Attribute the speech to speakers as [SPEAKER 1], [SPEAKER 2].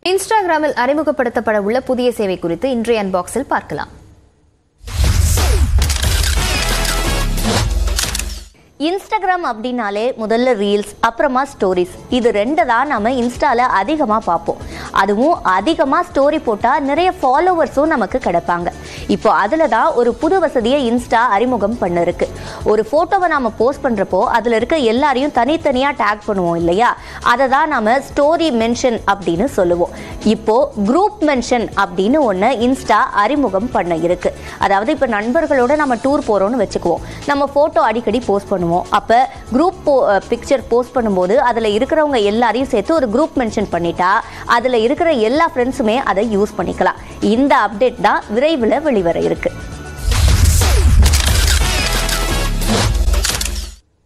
[SPEAKER 1] இன்ஸ்டாகிராமில் அறிமுகப்படுத்தப்பட உள்ள புதிய சேவை குறித்து இன்றைய அன்பாக்ஸில் பார்க்கலாம்
[SPEAKER 2] இன்ஸ்டாகிராம் அப்படின்னாலே முதல்ல ரீல்ஸ் அப்புறமா ஸ்டோரிஸ் இது ரெண்டு தான் நம்ம இன்ஸ்டால அதிகமாக பார்ப்போம் அதுவும் அதிகமாக ஸ்டோரி போட்டால் நிறைய ஃபாலோவர்ஸும் நமக்கு கிடைப்பாங்க இப்போ அதில் தான் ஒரு புது வசதியை இன்ஸ்டா அறிமுகம் பண்ணிருக்கு ஒரு ஃபோட்டோவை நாம போஸ்ட் பண்ணுறப்போ அதில் இருக்க எல்லாரையும் தனித்தனியாக டேக் பண்ணுவோம் இல்லையா அதை தான் நாம ஸ்டோரி மென்ஷன் அப்படின்னு சொல்லுவோம் இப்போ குரூப் மென்ஷன் அப்படின்னு ஒன்று இன்ஸ்டா அறிமுகம் பண்ண இருக்கு அதாவது இப்போ நண்பர்களோட நம்ம டூர் போகிறோம்னு வச்சுக்குவோம் நம்ம ஃபோட்டோ அடிக்கடி போஸ்ட் பண்ணுவோம் அப்போ குரூப் போ பிக்சர் போஸ்ட் பண்ணும்போது அதில் இருக்கிறவங்க எல்லாரையும் சேர்த்து ஒரு குரூப் மென்ஷன் பண்ணிட்டா அதில் இருக்கிற எல்லா ஃப்ரெண்ட்ஸுமே அதை யூஸ் பண்ணிக்கலாம் இந்த அப்டேட் தான் விரைவில் வெளிவர இருக்கு